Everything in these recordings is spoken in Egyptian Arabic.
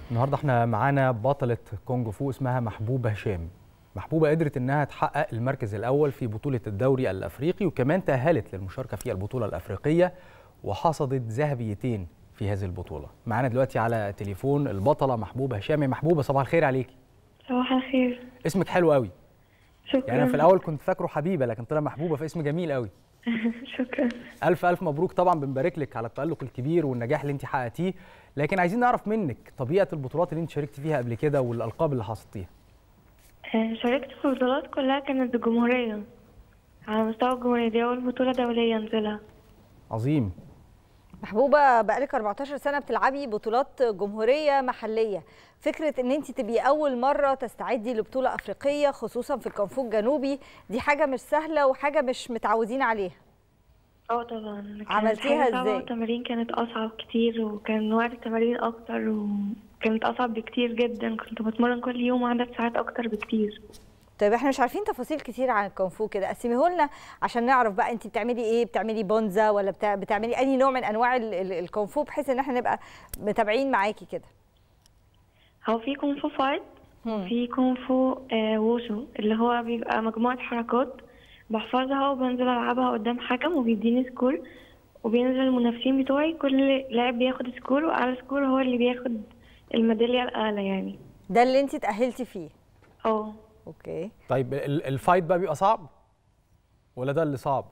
النهارده احنا معانا بطلة كونج فو اسمها محبوبة هشام محبوبة قدرت انها تحقق المركز الاول في بطولة الدوري الافريقي وكمان تأهلت للمشاركة في البطولة الافريقية وحصدت ذهبيتين في هذه البطولة معانا دلوقتي على تليفون البطلة محبوبة هشام يا محبوبة صباح الخير عليكي صباح الخير اسمك حلو قوي شكرا يعني أنا في الاول كنت فاكره حبيبة لكن طلع محبوبة فاسم جميل قوي شكرا الف الف مبروك طبعا بنبارك لك على التألق الكبير والنجاح اللي انت حققتيه لكن عايزين نعرف منك طبيعة البطولات اللي انت شاركتي فيها قبل كده والالقاب اللي حصدتيها آه، شاركت في البطولات كلها كانت الجمهورية على مستوى الجمهورية دي أول بطولة دولية انزلها عظيم محبوبه بقالك 14 سنه بتلعبي بطولات جمهوريه محليه فكره ان انت تبقي اول مره تستعدي لبطوله افريقيه خصوصا في الكونفو الجنوبي دي حاجه مش سهله وحاجه مش متعودين عليها اه طبعا كانت عملتيها حاجة صعبة ازاي؟ والتمارين كانت أصعب كتير وكان وقت التمارين أكتر وكانت أصعب بكتير جدا كنت بتمرن كل يوم عدد ساعات أكتر بكتير طيب احنا مش عارفين تفاصيل كتير عن الكونفو كده قسميه لنا عشان نعرف بقى انت بتعملي ايه بتعملي بونزا ولا بتاع بتعملي اي نوع من انواع ال- ال- الكونفو بحيث ان احنا نبقى متابعين معاكي كده هو في كونغ فو فايت هم. في كونغ فو آه ووشو اللي هو بيبقى مجموعة حركات بحفظها وبنزل ألعبها قدام حكم وبيديني سكور وبينزل المنافسين بتوعي كل لاعب بياخد سكور وأعلى سكور هو اللي بياخد الميدالية الأعلى يعني ده اللي انت تاهلتي فيه اه اوكي طيب ال- الفايت بقى بيبقى صعب ولا ده اللي صعب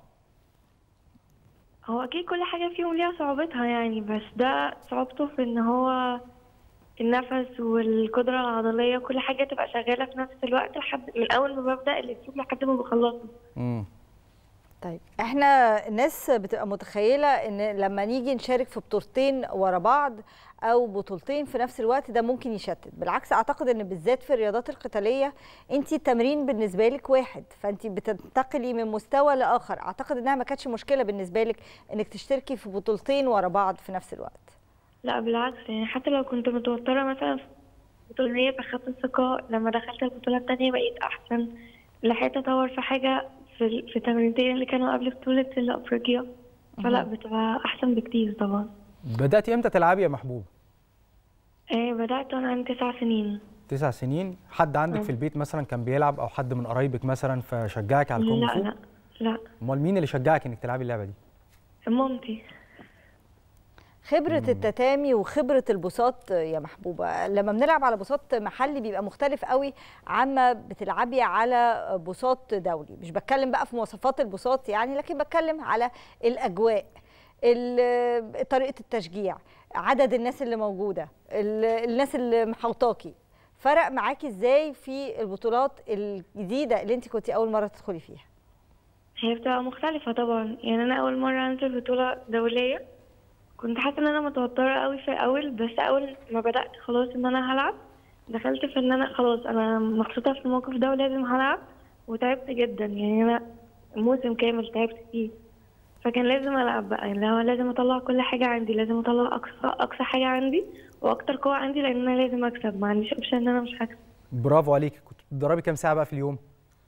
هو أكيد كل حاجة فيهم ليها صعوبتها يعني بس ده صعوبته في إن هو النفس والقدرة العضلية كل حاجة تبقى شغالة في نفس الوقت لحد من أول ما ببدأ الأسلوب لحد ما بخلصه امم طيب احنا الناس بتبقى متخيله ان لما نيجي نشارك في بطولتين ورا بعض او بطولتين في نفس الوقت ده ممكن يشتت بالعكس اعتقد ان بالذات في الرياضات القتاليه انت التمرين بالنسبه لك واحد فانت بتنتقلي من مستوى لاخر اعتقد انها ما كانتش مشكله بالنسبه لك انك تشتركي في بطولتين ورا بعض في نفس الوقت لا بالعكس يعني حتى لو كنت متوترة مثلا في البطولة فخدت الثقة لما دخلت البطولة التانية بقيت أحسن لحقت أطور في حاجة في ال- في التمرينتين اللي كانوا قبل بطولة الأفريقيا فلا بتبقى أحسن بكتير طبعا بدأتي امتى تلعبي يا محبوب إيه بدأت وأنا عندي تسع سنين تسع سنين حد عندك آه. في البيت مثلا كان بيلعب او حد من قرايبك مثلا فشجعك على الكونغ لا فو لا لا امال مين اللي شجعك انك تلعبي اللعبه دي مامتي خبرة التتامي وخبرة البساط يا محبوبة لما بنلعب على بساط محلي بيبقى مختلف قوي عما بتلعبي على بساط دولي مش بتكلم بقى في مواصفات البساط يعني لكن بتكلم على الأجواء ال- طريقة التشجيع عدد الناس اللي موجودة ال- الناس اللي محوطاكي فرق معاكي ازاي في البطولات الجديدة اللي انت كنتي أول مرة تدخلي فيها هي بتبقى مختلفة طبعا يعني أنا أول مرة أنزل بطولة دولية كنت حاسة إن أنا متوترة قوي في الأول بس أول ما بدأت خلاص إن أنا هلعب دخلت في إن أنا خلاص أنا محطوطة في الموقف ده ولازم هلعب وتعبت جدا يعني أنا موسم كامل تعبت فيه فكان لازم ألعب بقى اللي هو لازم أطلع كل حاجة عندي لازم أطلع أقصى أقصى حاجة عندي وأكتر قوة عندي لأن أنا لازم أكسب ما عنديش أوبشن إن أنا مش هكسب برافو عليكي كنت بتدربي كام ساعه بقى في اليوم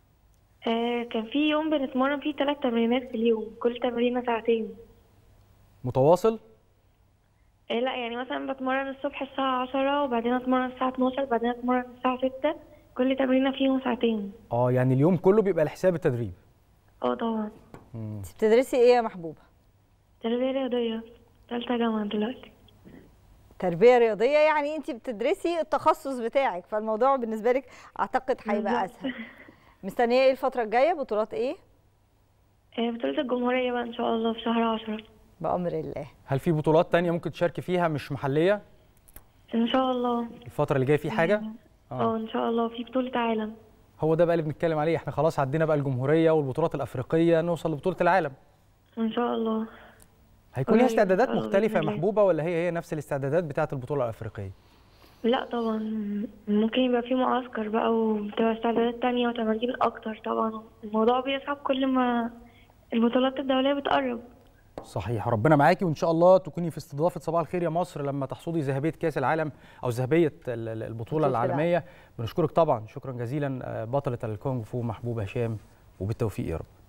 آه كان في يوم بنتمرن فيه ثلاث تمرينات في اليوم كل تمرينة ساعتين متواصل إيه لا يعني مثلا بتمرن الصبح الساعة عشرة وبعدين اتمرن الساعة 12 بعدين اتمرن الساعة ستة كل تمرينة فيهم ساعتين اه يعني اليوم كله بيبقى لحساب التدريب اه طبعا انت بتدرسي ايه يا محبوبة تربية رياضية تالتة جامعة دلوقتي تربيه رياضيه يعني انت بتدرسي التخصص بتاعك فالموضوع بالنسبه لك اعتقد هيبقى بالظبط. اسهل مستنيه ايه الفتره الجايه بطولات ايه إيه بطولة الجمهورية بقى ان شاء الله في شهر عشرة بامر الله هل في بطولات تانية ممكن تشاركي فيها مش محليه ان شاء الله الفتره اللي جايه في حاجه اه ان شاء الله في بطولة عالم هو ده بقى اللي بنتكلم عليه احنا خلاص عدينا بقى الجمهوريه والبطولات الافريقيه نوصل لبطوله العالم ان شاء الله هيكون ليها قريب استعدادات إن شاء الله مختلفه يا بإذن الله. محبوبه ولا هي هي نفس الاستعدادات بتاعه البطوله الافريقيه لا طبعا ممكن يبقى في معسكر بقى وبتبقى استعدادات تانية وتمارين اكتر طبعا الموضوع بيصعب كل ما البطولات الدولية بتقرب صحيح ربنا معاكي وان شاء الله تكوني في استضافه صباح الخير يا مصر لما تحصدي ذهبيه كاس العالم او ذهبيه ال- ال- البطوله بطولة العالميه بنشكرك طبعا شكرا جزيلا آه، بطله الكونغ فو محبوبه هشام وبالتوفيق يا رب